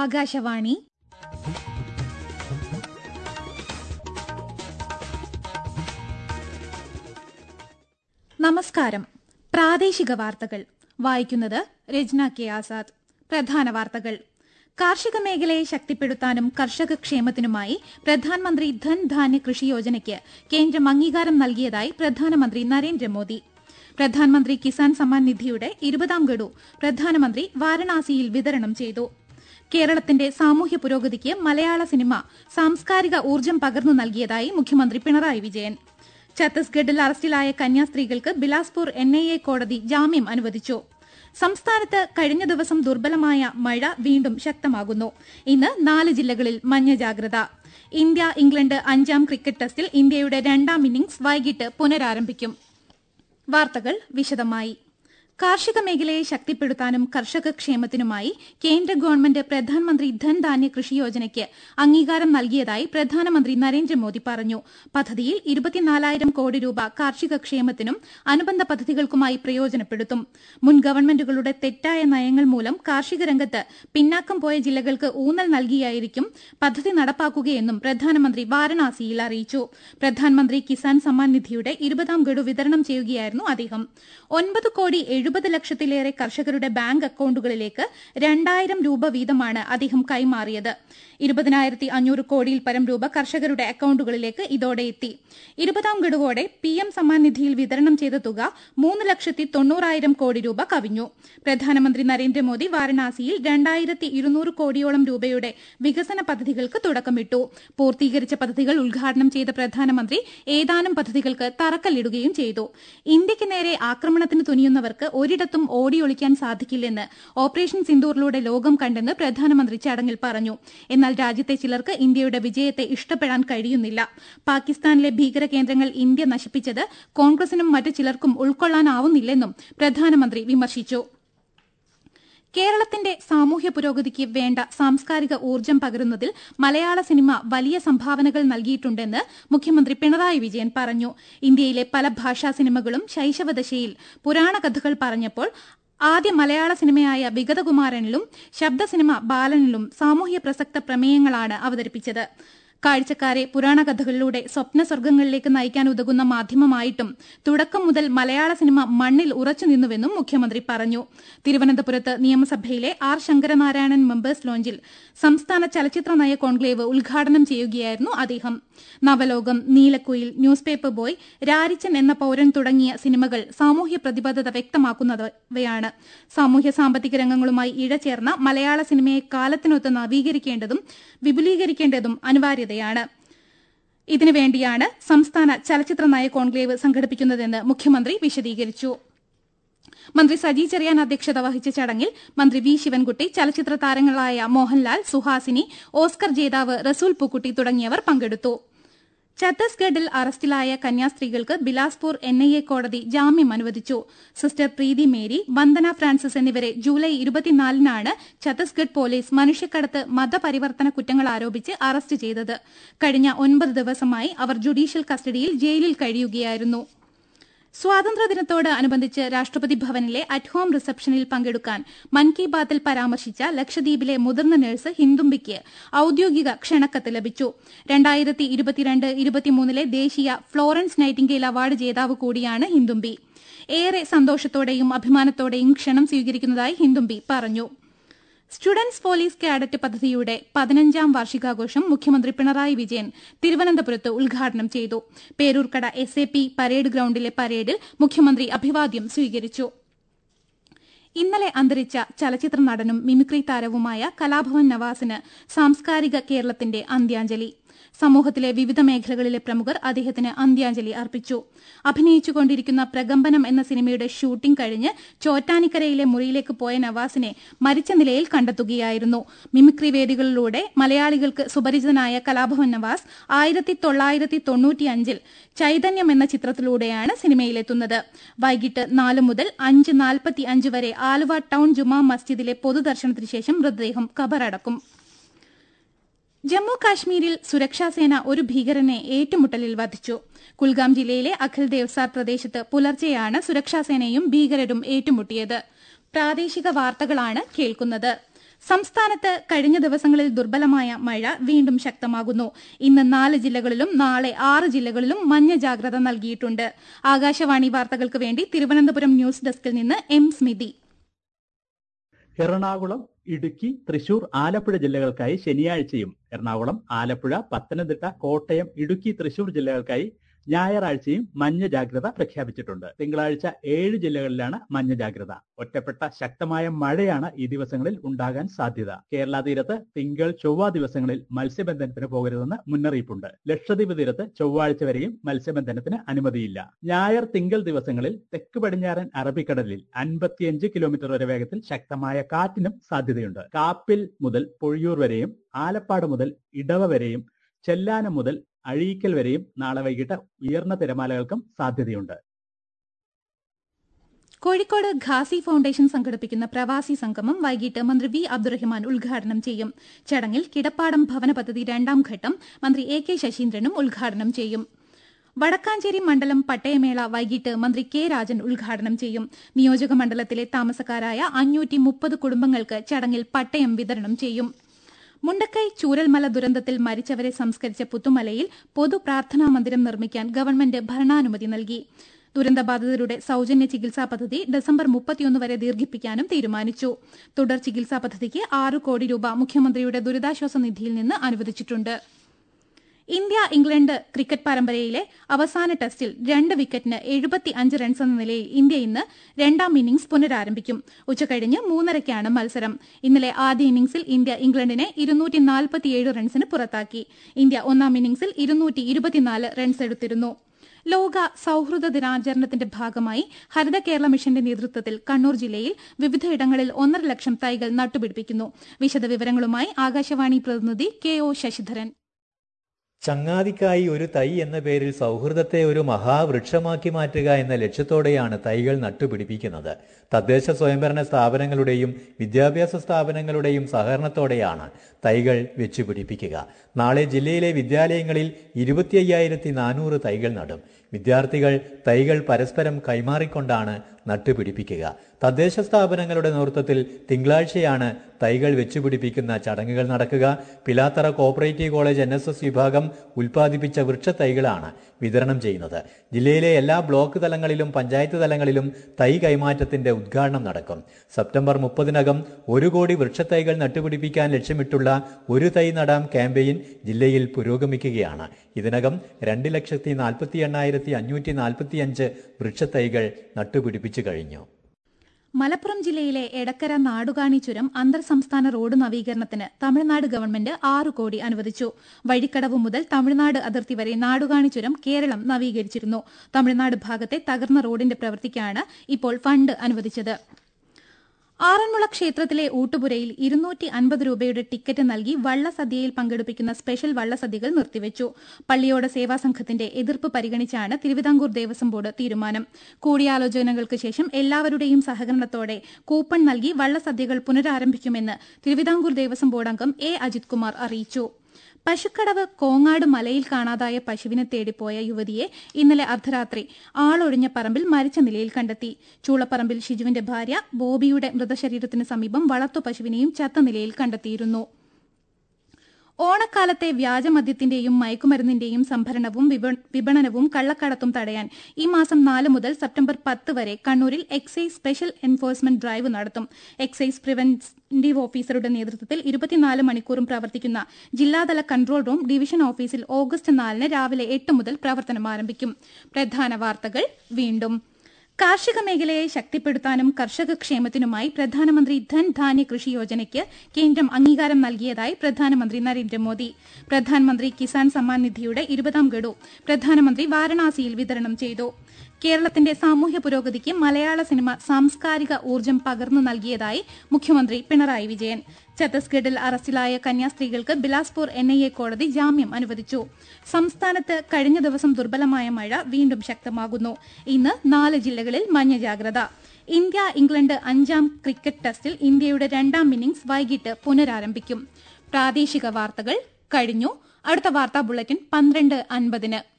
ആകാശവാണി നമസ്കാരം പ്രാദേശിക വാർത്തകൾ വായിക്കുന്നത് രജ്ന കെ ആസാദ് പ്രധാന വാർത്തകൾ കാർഷിക മേഖലയെ ശക്തിപ്പെടുത്താനും കർഷക ക്ഷേമത്തിനുമായി പ്രധാനമന്ത്രി ധൻ ധാന്യ കൃഷി യോജനയ്ക്ക് കേന്ദ്രം അംഗീകാരം നൽകിയതായി പ്രധാനമന്ത്രി നരേന്ദ്രമോദി പ്രധാനമന്ത്രി കിസാൻ സമ്മാൻ നിധിയുടെ ഇരുപതാം ഗഡു പ്രധാനമന്ത്രി വാരണാസിയിൽ വിതരണം ചെയ്തു കേരളത്തിന്റെ സാമൂഹ്യ പുരോഗതിക്ക് മലയാള സിനിമ സാംസ്കാരിക ഊർജ്ജം പകർന്നു നൽകിയതായി മുഖ്യമന്ത്രി പിണറായി വിജയൻ ഛത്തീസ്ഗഡിൽ അറസ്റ്റിലായ കന്യാസ്ത്രീകൾക്ക് ബിലാസ്പൂർ എൻ ഐ എ കോടതി ജാമ്യം അനുവദിച്ചു സംസ്ഥാനത്ത് കഴിഞ്ഞ ദിവസം ദുർബലമായ മഴ വീണ്ടും ശക്തമാകുന്നു ഇന്ന് നാല് ജില്ലകളിൽ മഞ്ഞ ജാഗ്രത ഇന്ത്യ ഇംഗ്ലണ്ട് അഞ്ചാം ക്രിക്കറ്റ് ടെസ്റ്റിൽ ഇന്ത്യയുടെ രണ്ടാം ഇന്നിംഗ്സ് വൈകിട്ട് പുനരാരംഭിക്കും വാർത്തകൾ വിശദമായി കാർഷിക മേഖലയെ ശക്തിപ്പെടുത്താനും കർഷക ക്ഷേമത്തിനുമായി കേന്ദ്ര ഗവൺമെന്റ് പ്രധാനമന്ത്രി ധൻ ധാന്യ കൃഷി യോജനയ്ക്ക് അംഗീകാരം നൽകിയതായി പ്രധാനമന്ത്രി നരേന്ദ്രമോദി പറഞ്ഞു പദ്ധതിയിൽ ഇരുപത്തിനാലായിരം കോടി രൂപ കാർഷിക ക്ഷേമത്തിനും അനുബന്ധ പദ്ധതികൾക്കുമായി പ്രയോജനപ്പെടുത്തും മുൻ ഗവൺമെന്റുകളുടെ തെറ്റായ നയങ്ങൾ മൂലം കാർഷിക രംഗത്ത് പിന്നാക്കം പോയ ജില്ലകൾക്ക് ഊന്നൽ നൽകിയായിരിക്കും പദ്ധതി നടപ്പാക്കുകയെന്നും പ്രധാനമന്ത്രി വാരണാസിയിൽ അറിയിച്ചു പ്രധാനമന്ത്രി കിസാൻ സമ്മാൻ നിധിയുടെ ഇരുപതാം ഗഡു വിതരണം ചെയ്യുകയായിരുന്നു അദ്ദേഹം ഒൻപത് കോടി എഴുപത് ലക്ഷത്തിലേറെ കർഷകരുടെ ബാങ്ക് അക്കൌണ്ടുകളിലേക്ക് രണ്ടായിരം രൂപ വീതമാണ് അദ്ദേഹം കൈമാറിയത് ഇരുപതിനായിരത്തി അഞ്ഞൂറ് കോടിയിൽ പരം രൂപ കർഷകരുടെ അക്കൌണ്ടുകളിലേക്ക് ഇതോടെ എത്തി ഇരുപതാം ഗഡുവോടെ പി എം സമ്മാൻ നിധിയിൽ വിതരണം ചെയ്ത തുക മൂന്ന് ലക്ഷത്തി തൊണ്ണൂറായിരം കോടി രൂപ കവിഞ്ഞു പ്രധാനമന്ത്രി നരേന്ദ്രമോദി വാരണാസിയിൽ രണ്ടായിരത്തി ഇരുന്നൂറ് കോടിയോളം രൂപയുടെ വികസന പദ്ധതികൾക്ക് തുടക്കമിട്ടു പൂർത്തീകരിച്ച പദ്ധതികൾ ഉദ്ഘാടനം ചെയ്ത പ്രധാനമന്ത്രി ഏതാനും പദ്ധതികൾക്ക് തറക്കല്ലിടുകയും ചെയ്തു ഇന്ത്യയ്ക്ക് നേരെ ആക്രമണത്തിന് തുനിയുന്നവർക്ക് ഒരിടത്തും ഓടിയൊളിക്കാൻ സാധിക്കില്ലെന്ന് ഓപ്പറേഷൻ സിന്ദൂറിലൂടെ ലോകം കണ്ടെന്ന് പ്രധാനമന്ത്രി ചടങ്ങിൽ പറഞ്ഞു എന്നാൽ രാജ്യത്തെ ചിലർക്ക് ഇന്ത്യയുടെ വിജയത്തെ ഇഷ്ടപ്പെടാൻ കഴിയുന്നില്ല പാകിസ്ഥാനിലെ ഭീകര കേന്ദ്രങ്ങൾ ഇന്ത്യ നശിപ്പിച്ചത് കോൺഗ്രസിനും മറ്റു ചിലർക്കും ഉൾക്കൊള്ളാനാവുന്നില്ലെന്നും പ്രധാനമന്ത്രി വിമർശിച്ചു കേരളത്തിന്റെ സാമൂഹ്യ പുരോഗതിക്ക് വേണ്ട സാംസ്കാരിക ഊർജ്ജം പകരുന്നതിൽ മലയാള സിനിമ വലിയ സംഭാവനകൾ നൽകിയിട്ടുണ്ടെന്ന് മുഖ്യമന്ത്രി പിണറായി വിജയൻ പറഞ്ഞു ഇന്ത്യയിലെ പല ഭാഷാ സിനിമകളും ശൈശവദശയിൽ പുരാണ കഥകൾ പറഞ്ഞപ്പോൾ ആദ്യ മലയാള സിനിമയായ വിഗതകുമാരനിലും ശബ്ദ സിനിമ ബാലനിലും സാമൂഹ്യ പ്രസക്ത പ്രമേയങ്ങളാണ് അവതരിപ്പിച്ചത് കാഴ്ചക്കാരെ പുരാണ കഥകളിലൂടെ സ്വപ്ന സ്വർഗങ്ങളിലേക്ക് നയിക്കാൻ ഉതകുന്ന മാധ്യമമായിട്ടും തുടക്കം മുതൽ മലയാള സിനിമ മണ്ണിൽ ഉറച്ചു നിന്നുവെന്നും മുഖ്യമന്ത്രി പറഞ്ഞു തിരുവനന്തപുരത്ത് നിയമസഭയിലെ ആർ ശങ്കരനാരായണൻ മെമ്പേഴ്സ് ലോഞ്ചിൽ സംസ്ഥാന ചലച്ചിത്ര നയ കോൺക്ലേവ് ഉദ്ഘാടനം ചെയ്യുകയായിരുന്നു അദ്ദേഹം Navalokam Neelakuyil newspaper boy Rarichan എന്ന പൌരൻ തുടങ്ങിയ സിനിമകൾ സാമൂഹ്യ പ്രതിബദ്ധത വ്യക്തമാക്കുന്നവയാണ് സാമൂഹ്യ സാമ്പത്തിക രംഗങ്ങളുമായി ഇഴചേർന്ന മലയാള സിനിമയെ കാലത്തിനൊത്ത് നവീകരിക്കേണ്ടതും വിപുലീകരിക്കേണ്ടതും അനിവാര്യതയാണ് ഇതിനുവേണ്ടിയാണ് സംസ്ഥാന ചലച്ചിത്ര നയ കോൺക്ലേവ് സംഘടിപ്പിക്കുന്നതെന്ന് മുഖ്യമന്ത്രി വിശദീകരിച്ചു മന്ത്രി സജി ചെറിയാൻ അധ്യക്ഷത വഹിച്ച ചടങ്ങിൽ മന്ത്രി വി ശിവൻകുട്ടി ചലച്ചിത്ര താരങ്ങളായ മോഹൻലാൽ സുഹാസിനി ഓസ്കർ ജേതാവ് റസൂൽ പൂക്കുട്ടി തുടങ്ങിയവർ പങ്കെടുത്തു ഛത്തീസ്ഗഡിൽ അറസ്റ്റിലായ കന്യാസ്ത്രീകൾക്ക് ബിലാസ്പൂർ എൻ ഐ എ കോടതി ജാമ്യം അനുവദിച്ചു sister Preethi Mary Vandana Francis എന്നിവരെ ജൂലൈ ഇരുപത്തിനാലിനാണ് ഛത്തീസ്ഗഡ് പോലീസ് മനുഷ്യക്കടത്ത് മതപരിവർത്തന കുറ്റങ്ങൾ ആരോപിച്ച് അറസ്റ്റ് ചെയ്തത് കഴിഞ്ഞ ഒൻപത് ദിവസമായി അവർ ജുഡീഷ്യൽ കസ്റ്റഡിയിൽ ജയിലിൽ കഴിയുകയായിരുന്നു സ്വാതന്ത്ര്യദിനത്തോട് അനുബന്ധിച്ച് രാഷ്ട്രപതി ഭവനിലെ അറ്റ് ഹോം റിസപ്ഷനിൽ പങ്കെടുക്കാൻ മൻ കി ബാത്തിൽ പരാമർശിച്ച ലക്ഷദ്വീപിലെ മുതിർന്ന നഴ്സ് ഹിന്ദുംബിക്ക് ഔദ്യോഗിക ക്ഷണക്കത്ത് ലഭിച്ചു രണ്ടായിരത്തി ഇരുപത്തിരണ്ട് ഇരുപത്തിമൂന്നിലെ ദേശീയ ഫ്ലോറൻസ് നൈറ്റിംഗേൽ അവാർഡ് ജേതാവ് കൂടിയാണ് ഹിന്ദുംബി ഏറെ സന്തോഷത്തോടെയും അഭിമാനത്തോടെയും ക്ഷണം സ്വീകരിക്കുന്നതായി ഹിന്ദുംബി പറഞ്ഞു സ്റ്റുഡൻസ് പോലീസ് കാഡറ്റ് പദ്ധതിയുടെ പതിനഞ്ചാം വാർഷികാഘോഷം മുഖ്യമന്ത്രി പിണറായി വിജയൻ തിരുവനന്തപുരത്ത് ഉദ്ഘാടനം ചെയ്തു Peroorkada S A P parade ഗ്രൌണ്ടിലെ പരേഡിൽ മുഖ്യമന്ത്രി അഭിവാദ്യം സ്വീകരിച്ചു ഇന്നലെ അന്തരിച്ച ചലച്ചിത്ര നടനും മിമിക്രി താരവുമായ കലാഭവൻ നവാസിന് സാംസ്കാരിക കേരളത്തിന്റെ അന്ത്യാഞ്ജലി സമൂഹത്തിലെ വിവിധ മേഖലകളിലെ പ്രമുഖർ അദ്ദേഹത്തിന് അന്ത്യാഞ്ജലി അർപ്പിച്ചു അഭിനയിച്ചുകൊണ്ടിരിക്കുന്ന പ്രകമ്പനം എന്ന സിനിമയുടെ ഷൂട്ടിംഗ് കഴിഞ്ഞ് ചോറ്റാനിക്കരയിലെ മുറിയിലേക്ക് പോയ നവാസിനെ മരിച്ച നിലയിൽ കണ്ടെത്തുകയായിരുന്നു മിമിക്രി വേദികളിലൂടെ മലയാളികൾക്ക് സുപരിചിതനായ കലാഭവൻ നവാസ് ആയിരത്തി തൊള്ളായിരത്തി തൊണ്ണൂറ്റിയഞ്ചിൽ ചൈതന്യം എന്ന ചിത്രത്തിലൂടെയാണ് സിനിമയിലെത്തുന്നത് വൈകിട്ട് നാല് മുതൽ അഞ്ച് നാൽപ്പത്തി അഞ്ച് വരെ ആലുവ ടൌൺ ജുമാ മസ്ജിദിലെ പൊതുദർശനത്തിനു ശേഷം മൃതദേഹം കബറടക്കും ജമ്മു കാശ്മീരിൽ സുരക്ഷാസേന ഒരു ഭീകരനെ ഏറ്റുമുട്ടലിൽ വധിച്ചു കുൽഗാം ജില്ലയിലെ അഖിൽ ദേവ്സാർ പ്രദേശത്ത് പുലർച്ചെയാണ് സുരക്ഷാസേനയും ഭീകരരും ഏറ്റുമുട്ടിയത് പ്രാദേശിക വാർത്തകളാണ് കേൾക്കുന്നത് സംസ്ഥാനത്ത് കഴിഞ്ഞ ദിവസങ്ങളിൽ ദുർബലമായ മഴ വീണ്ടും ശക്തമാകുന്നു ഇന്ന് നാല് ജില്ലകളിലും നാളെ ആറ് ജില്ലകളിലും മഞ്ഞ ജാഗ്രത നൽകിയിട്ടുണ്ട് ആകാശവാണി വാർത്തകൾക്ക് വേണ്ടി തിരുവനന്തപുരം ന്യൂസ് ഡെസ്കിൽ നിന്ന് എം സ്മിതി എറണാകുളം ഇടുക്കി തൃശൂർ ആലപ്പുഴ ജില്ലകൾക്കായി ശനിയാഴ്ചയും എറണാകുളം ആലപ്പുഴ പത്തനംതിട്ട കോട്ടയം ഇടുക്കി തൃശൂർ ജില്ലകൾക്കായി ഞായറാഴ്ചയും മഞ്ഞ ജാഗ്രത പ്രഖ്യാപിച്ചിട്ടുണ്ട് തിങ്കളാഴ്ച ഏഴ് ജില്ലകളിലാണ് മഞ്ഞ ജാഗ്രത ഒറ്റപ്പെട്ട ശക്തമായ മഴയാണ് ഈ ദിവസങ്ങളിൽ ഉണ്ടാകാൻ സാധ്യത കേരള തീരത്ത് തിങ്കൾ ചൊവ്വ ദിവസങ്ങളിൽ മത്സ്യബന്ധനത്തിന് പോകരുതെന്ന് മുന്നറിയിപ്പുണ്ട് ലക്ഷദ്വീപ് തീരത്ത് ചൊവ്വാഴ്ച വരെയും മത്സ്യബന്ധനത്തിന് അനുമതിയില്ല ഞായർ തിങ്കൾ ദിവസങ്ങളിൽ തെക്ക് പടിഞ്ഞാറൻ അറബിക്കടലിൽ അൻപത്തിയഞ്ച് കിലോമീറ്റർ വരെ വേഗത്തിൽ ശക്തമായ കാറ്റിനും സാധ്യതയുണ്ട് കാപ്പിൽ മുതൽ പൊഴിയൂർ വരെയും ആലപ്പാട് മുതൽ ഇടവ വരെയും ചെല്ലാനം മുതൽ അഴീക്കൽ വരെയും നാളെ വൈകിട്ട് ഉയർന്ന തിരമാലകൾക്കും സാധ്യതയുണ്ട് കോഴിക്കോട് ഖാസി ഫൗണ്ടേഷൻ സംഘടിപ്പിക്കുന്ന പ്രവാസി സംഗമം വൈകിട്ട് മന്ത്രി വി അബ്ദുറഹ്മാൻ ഉദ്ഘാടനം ചെയ്യും ചടങ്ങിൽ കിടപ്പാടം ഭവന പദ്ധതി രണ്ടാം ഘട്ടം മന്ത്രി എ കെ ശശീന്ദ്രനും ഉദ്ഘാടനം ചെയ്യും വടക്കാഞ്ചേരി മണ്ഡലം പട്ടയമേള വൈകിട്ട് മന്ത്രി കെ രാജൻ ഉദ്ഘാടനം ചെയ്യും നിയോജക മണ്ഡലത്തിലെ താമസക്കാരായ അഞ്ഞൂറ്റി മുപ്പത് കുടുംബങ്ങൾക്ക് ചടങ്ങിൽ പട്ടയം വിതരണം ചെയ്യും മുണ്ടക്കൈ ചൂരൽമല ദുരന്തത്തിൽ മരിച്ചവരെ സംസ്കരിച്ച പുത്തുമലയിൽ പൊതു പ്രാർത്ഥനാ മന്ദിരം നിർമ്മിക്കാൻ ഗവൺമെന്റ് ഭരണാനുമതി നൽകി ദുരന്തബാധിതരുടെ സൌജന്യ ചികിത്സാ പദ്ധതി ഡിസംബർ മുപ്പത്തിയൊന്ന് വരെ ദീർഘിപ്പിക്കാനും തീരുമാനിച്ചു തുടർ ചികിത്സാ പദ്ധതിക്ക് ആറ് കോടി രൂപ മുഖ്യമന്ത്രിയുടെ ദുരിതാശ്വാസ നിധിയിൽ നിന്ന് അനുവദിച്ചിട്ടുണ്ട് ഇന്ത്യ ഇംഗ്ലണ്ട് ക്രിക്കറ്റ് പരമ്പരയിലെ അവസാന ടെസ്റ്റിൽ രണ്ട് വിക്കറ്റിന് എഴുപത്തി അഞ്ച് റൺസ് എന്ന നിലയിൽ ഇന്ത്യ ഇന്ന് രണ്ടാം ഇന്നിംഗ്സ് പുനരാരംഭിക്കും ഉച്ചകഴിഞ്ഞ് മൂന്നരയ്ക്കാണ് മത്സരം ഇന്നലെ ആദ്യ ഇന്നിംഗ്സിൽ ഇന്ത്യ ഇംഗ്ലണ്ടിനെ ഇരുന്നൂറ്റി നാൽപ്പത്തിയേഴ് റൺസിന് പുറത്താക്കി ഇന്ത്യ ഒന്നാം ഇന്നിംഗ്സിൽ ഇരുന്നൂറ്റി ഇരുപത്തിനാല് റൺസ് എടുത്തിരുന്നു ലോക സൌഹൃദ ദിനാചരണത്തിന്റെ ഭാഗമായി ഹരിത കേരള മിഷന്റെ നേതൃത്വത്തിൽ കണ്ണൂർ ജില്ലയിൽ വിവിധയിടങ്ങളിൽ ഒന്നര ലക്ഷം തൈകൾ നട്ടുപിടിപ്പിക്കുന്നു വിശദവിവരങ്ങളുമായി ആകാശവാണി പ്രതിനിധി കെ ഒ ശശിധരൻ ചങ്ങാതിക്കായി ഒരു തൈ എന്ന പേരിൽ സൗഹൃദത്തെ ഒരു മഹാവൃക്ഷമാക്കി മാറ്റുക എന്ന ലക്ഷ്യത്തോടെയാണ് തൈകൾ നട്ടുപിടിപ്പിക്കുന്നത് തദ്ദേശ സ്വയംഭരണ സ്ഥാപനങ്ങളുടെയും വിദ്യാഭ്യാസ സ്ഥാപനങ്ങളുടെയും സഹകരണത്തോടെയാണ് തൈകൾ വെച്ചുപിടിപ്പിക്കുക നാളെ ജില്ലയിലെ വിദ്യാലയങ്ങളിൽ ഇരുപത്തി അയ്യായിരത്തി നാനൂറ് തൈകൾ നടും വിദ്യാർത്ഥികൾ തൈകൾ പരസ്പരം കൈമാറിക്കൊണ്ടാണ് നട്ടുപിടിപ്പിക്കുക തദ്ദേശ സ്ഥാപനങ്ങളുടെ നേതൃത്വത്തിൽ തിങ്കളാഴ്ചയാണ് തൈകൾ വെച്ചുപിടിപ്പിക്കുന്ന ചടങ്ങുകൾ നടക്കുക പിലാത്തറ കോപ്പറേറ്റീവ് കോളേജ് എൻ വിഭാഗം ഉൽപ്പാദിപ്പിച്ച വൃക്ഷത്തൈകളാണ് വിതരണം ചെയ്യുന്നത് ജില്ലയിലെ എല്ലാ ബ്ലോക്ക് തലങ്ങളിലും പഞ്ചായത്ത് തലങ്ങളിലും തൈ കൈമാറ്റത്തിന്റെ ഉദ്ഘാടനം നടക്കും സെപ്റ്റംബർ മുപ്പതിനകം ഒരു കോടി വൃക്ഷത്തൈകൾ നട്ടുപിടിപ്പിക്കാൻ ലക്ഷ്യമിട്ടുള്ള ഒരു തൈ നടാം ക്യാമ്പയിൻ ജില്ലയിൽ പുരോഗമിക്കുകയാണ് ഇതിനകം രണ്ട് ലക്ഷത്തി നാൽപ്പത്തി എണ്ണായിരത്തി അഞ്ഞൂറ്റി നാൽപ്പത്തി അഞ്ച് വൃക്ഷത്തൈകൾ നട്ടുപിടിപ്പിച്ചു കഴിഞ്ഞു മലപ്പുറം ജില്ലയിലെ എടക്കര നാടുകാണി ചുരം അന്തർ സംസ്ഥാന റോഡ് നവീകരണത്തിന് തമിഴ്നാട് ഗവൺമെന്റ് ആറ് കോടി അനുവദിച്ചു വഴിക്കടവ് മുതൽ തമിഴ്നാട് അതിർത്തി വരെ നാടുകാണി ചുരം കേരളം നവീകരിച്ചിരുന്നു തമിഴ്നാട് ഭാഗത്തെ തകർന്ന റോഡിന്റെ പ്രവൃത്തിക്കാണ് ഇപ്പോൾ ഫണ്ട് അനുവദിച്ചത് ആറന്മുള ക്ഷേത്രത്തിലെ ഊട്ടുപുരയിൽ ഇരുന്നൂറ്റി അൻപത് രൂപയുടെ ടിക്കറ്റ് നൽകി വള്ളസദ്യയിൽ പങ്കെടുപ്പിക്കുന്ന സ്പെഷ്യൽ വള്ളസദ്യകൾ നിർത്തിവച്ചു പള്ളിയോട സേവാ സംഘത്തിന്റെ എതിർപ്പ് പരിഗണിച്ചാണ് തിരുവിതാംകൂർ ദേവസ്വം ബോർഡ് തീരുമാനം കൂടിയാലോചനകൾക്ക് ശേഷം എല്ലാവരുടെയും സഹകരണത്തോടെ കൂപ്പൺ നൽകി വള്ളസദ്യകൾ പുനരാരംഭിക്കുമെന്ന് തിരുവിതാംകൂർ ദേവസ്വം ബോർഡ് അംഗം എ അജിത് കുമാർ അറിയിച്ചു പശുക്കടവ് കോങ്ങാട് മലയിൽ കാണാതായ പശുവിനെ തേടിപ്പോയ യുവതിയെ ഇന്നലെ അർദ്ധരാത്രി ആളൊഴിഞ്ഞ പറമ്പിൽ മരിച്ച നിലയിൽ കണ്ടെത്തി ചൂളപ്പറമ്പിൽ ഷിജുവിന്റെ ഭാര്യ ബോബിയുടെ മൃതശരീരത്തിന് സമീപം വളർത്തു പശുവിനെയും ചത്ത നിലയിൽ കണ്ടെത്തിയിരുന്നു ഓണക്കാലത്തെ വ്യാജമദ്യത്തിന്റെയും മയക്കുമരുന്നിന്റെയും സംഭരണവും വിപണനവും കള്ളക്കടത്തും തടയാൻ ഈ മാസം നാല് മുതൽ സെപ്റ്റംബർ പത്ത് വരെ കണ്ണൂരിൽ എക്സൈസ് സ്പെഷ്യൽ എൻഫോഴ്സ്മെന്റ് ഡ്രൈവ് നടത്തും എക്സൈസ് പ്രിവന്റീവ് ഓഫീസറുടെ നേതൃത്വത്തിൽ ഇരുപത്തിനാല് മണിക്കൂറും പ്രവർത്തിക്കുന്ന ജില്ലാതല കൺട്രോൾ റൂം ഡിവിഷൻ ഓഫീസിൽ ഓഗസ്റ്റ് നാലിന് രാവിലെ എട്ട് മുതൽ പ്രവർത്തനം ആരംഭിക്കും പ്രധാന വാർത്തകൾ വീണ്ടും കാർഷിക മേഖലയെ ശക്തിപ്പെടുത്താനും കർഷക ക്ഷേമത്തിനുമായി പ്രധാനമന്ത്രി ധൻ ധാന്യ കൃഷി യോജനയ്ക്ക് കേന്ദ്രം അംഗീകാരം നൽകിയതായി പ്രധാനമന്ത്രി നരേന്ദ്രമോദി പ്രധാനമന്ത്രി കിസാൻ സമ്മാൻ നിധിയുടെ ഇരുപതാം ഗഡു പ്രധാനമന്ത്രി വാരണാസിയിൽ വിതരണം ചെയ്തു കേരളത്തിന്റെ സാമൂഹ്യ പുരോഗതിക്ക് മലയാള സിനിമ സാംസ്കാരിക ഊർജ്ജം പകർന്നു നൽകിയതായി മുഖ്യമന്ത്രി പിണറായി വിജയൻ ഛത്തീസ്ഗഡിൽ അറസ്റ്റിലായ കന്യാസ്ത്രീകൾക്ക് ബിലാസ്പൂർ എൻ ഐ എ കോടതി ജാമ്യം അനുവദിച്ചു സംസ്ഥാനത്ത് കഴിഞ്ഞ ദിവസം ദുർബലമായ മഴ വീണ്ടും ശക്തമാകുന്നു ഇന്ന് നാല് ജില്ലകളിൽ മഞ്ഞ ജാഗ്രത ഇന്ത്യ ഇംഗ്ലണ്ട് അഞ്ചാം ക്രിക്കറ്റ് ടെസ്റ്റിൽ ഇന്ത്യയുടെ രണ്ടാം ഇന്നിംഗ്സ് വൈകിട്ട് പുനരാരംഭിക്കും പ്രാദേശിക വാർത്തകൾ കഴിഞ്ഞു അടുത്ത വാർത്താ ബുള്ളറ്റിൻ പന്ത്രണ്ട് അൻപതിന്